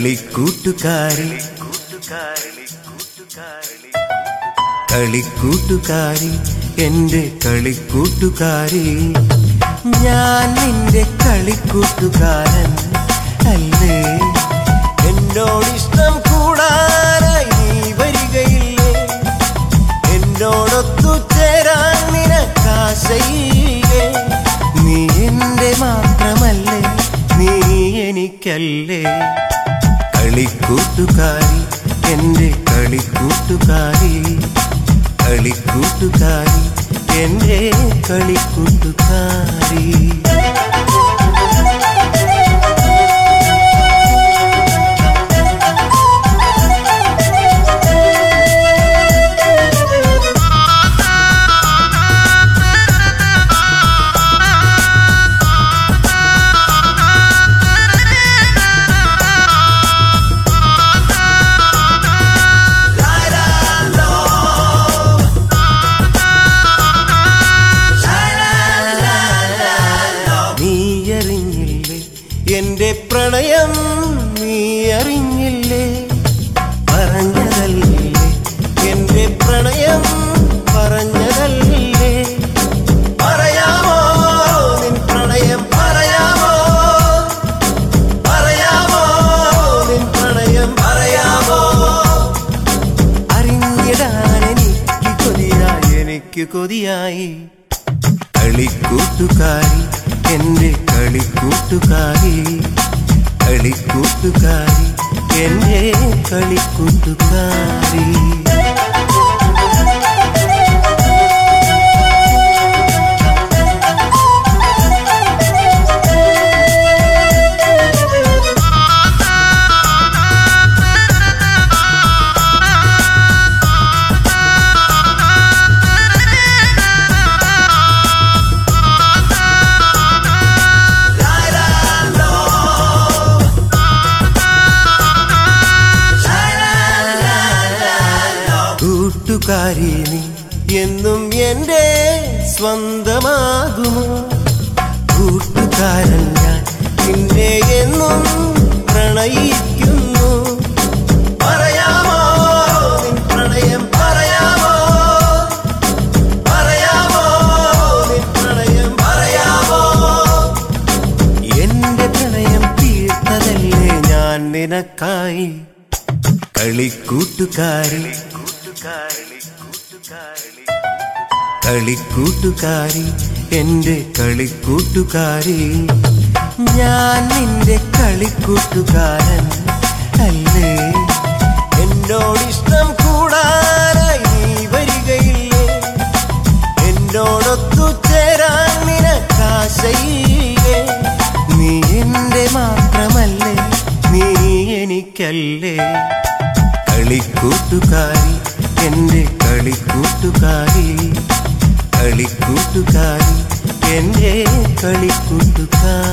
കളിക്കൂട്ടുകാരി കളിക്കൂട്ടുകാരി എന്റെ കളിക്കൂട്ടുകാരി ഞാൻ നിന്റെ കളിക്കൂട്ടുകാരൻ അല്ലേ എന്നോടിഷ്ടം കൂടാനായി നീ വരികയില്ലേ എന്നോടൊത്തു ചേരാൻ നിനക്കാശയില്ലേ നീ എന്റെ മാത്രമല്ലേ നീ എനിക്കല്ലേ കളിക്കൂട്ടുകാരി എന്റെ കളിക്കൂട്ടുകാരി കളിക്കൂട്ടുകാരി എന്റെ കളിക്കൂട്ടുകാരി നീ അറിഞ്ഞില്ലേ എന്റെ പ്രണയം നീ അറിഞ്ഞില്ലേ പറഞ്ഞതല്ലേ എന്റെ പ്രണയം പറഞ്ഞതല്ലേ പറയാമോ നിൻ പ്രണയം പറയാമോ പറയാമോ നിൻ പ്രണയം പറയാമോ അറിഞ്ഞിടാൻ എനിക്ക് കൊതിയായി എനിക്ക് കൊതിയായി കളിക്കൂട്ടുകാരി എന്റെ കളിക്കൂട്ടുകാരി കളിക്കൂട്ടുകാരി എന്റെ കളിക്കൂട്ടുകാരി കൂട്ടുകാരി നീ എന്നും എന്റെ സ്വന്തമാകുമോ കൂട്ടുകാരൻ ഞാൻ നിന്നെ എന്നും പ്രണയിക്കുന്നു പറയാമോ നിൻ പ്രണയം പറയാമോ പറയാമോ നിൻ പ്രണയം പറയാമോ എന്റെ പ്രണയം തീർത്തതല്ലേ ഞാൻ നിനക്കായി കളിക്കൂട്ടുകാരി കളിക്കൂട്ടുകാരി എന്റെ കളിക്കൂട്ടുകാരി ഞാൻ നിന്റെ കളിക്കൂട്ടുകാരൻ അല്ലേ എന്നോടിഷ്ടം കൂടാനായി നീ വരികയില്ലേ എന്നോടൊത്തു ചേരാൻ നിനക്കാശയില്ലേ നീ എന്റെ മാത്രമല്ലേ നീ എനിക്കല്ലേ കളിക്കൂട്ടുകാരി എന്റെ കളിക്കൂട്ടുകാരി കളിക്കൂട്ടുകാരി എന്റെ കളിക്കൂട്ടുകാരി